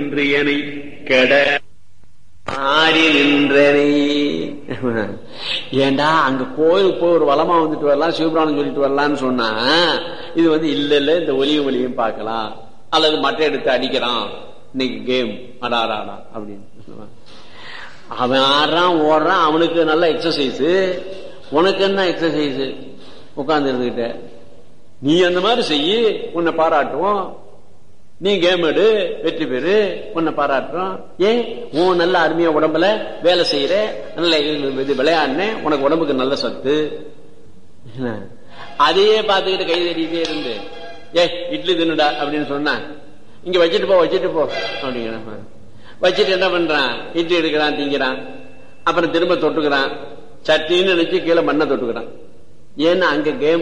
நின்று எனை கெட ஆறி நின்றனை ஏண்டா அங்க கோயிலுக்கு போய் ஒரு வளமா வந்துட்டு வரலாம் சிவபிராணம் சொல்லிட்டு வரலாம்னு சொன்னா இது வந்து இல்ல இல்ல இந்த ஒலியும் ஒலியும் பார்க்கலாம் அல்லது மட்டை எடுத்து அடிக்கிறான் இன்னைக்கு கேம் அடாராடா அப்படின்னு சொல்லுவான் அவன் ஆடுறான் ஓடுறான் அவனுக்கு நல்ல எக்ஸசைஸ் உனக்கு என்ன எக்ஸசைஸ் உட்கார்ந்து இருந்துகிட்ட நீ அந்த மாதிரி செய்யி உன்னை பாராட்டுவோம் நீ கேம் எடு வெற்றி பெறு உன்னை பாராட்டுறோம் ஏன் உன் நல்ல அருமையா உடம்புல வேலை செய்யற நல்ல இது விளையாடுன உனக்கு உடம்புக்கு நல்ல சத்து அதையே பார்த்துக்கிட்டு கை தட்டிட்டே இருந்து ஏ இட்லி தின்னுடா அப்படின்னு சொன்னா இங்க வச்சுட்டு போ வச்சுட்டு போ அப்படிங்கிற வச்சுட்டு என்ன பண்றான் இட்லி எடுக்கிறான் திங்கிறான் அப்புறம் திரும்ப தொட்டுக்கிறான் சட்டின்னு நினைச்சு கீழே மண்ணை தொட்டுக்கிறான் ஏன்னா அங்க கேம்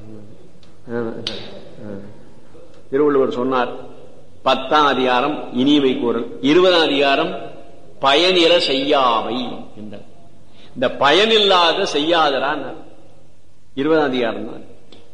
திருவள்ளுவர் சொன்னார் பத்தாம் அதிகாரம் இனிவை கூறல் இருபதாம் அதிகாரம் பயனில செய்யாமை என்றார் இந்த பயனில்லாத செய்யாதரான் இருபதாம் அதிகாரம் தான்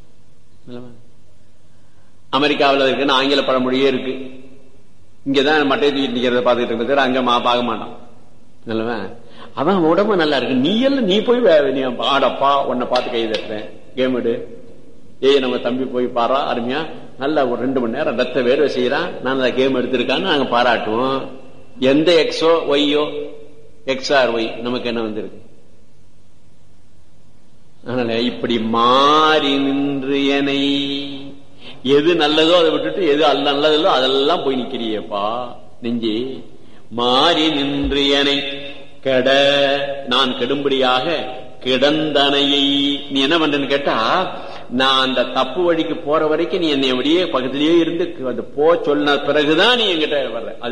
அமெரிக்காவில் இருக்குன்னு ஆங்கில பழமொழியே இருக்கு இங்கதான் மட்டை தூக்கிட்டு நிக்கிறத பார்த்துட்டு இருக்கிற அங்க மா பார்க்க மாட்டான் நல்லவா அவன் உடம்பு நல்லா இருக்கு நீ எல்லாம் நீ போய் நீ ஆடப்பா உன்னை பார்த்து கை தட்டுறேன் கேம் எடு ஏய் நம்ம தம்பி போய் பாரா அருமையா நல்லா ஒரு ரெண்டு மணி நேரம் ரத்த வேர்வை செய்யறான் நான் அந்த கேம் எடுத்திருக்கான்னு நாங்க பாராட்டுவோம் எந்த எக்ஸோ ஒய்யோ எக்ஸ்ஆர் ஒய் நமக்கு என்ன வந்திருக்கு அதனால இப்படி மாறி நின்று எனை எது நல்லதோ அதை விட்டுட்டு எது அல்ல நல்லதோ அதெல்லாம் போய் நிக்கிறியப்பா நெஞ்சி மாறி நின்று எனை கெட நான் கெடும்படியாக கிடந்தனையை நீ என்ன பண்றேன்னு கேட்டா நான் அந்த தப்பு வழிக்கு போற வரைக்கும் நீ என்னை அப்படியே பக்கத்திலேயே இருந்து அந்த போ சொன்ன பிறகுதான் நீ என்கிட்ட வர்ற அது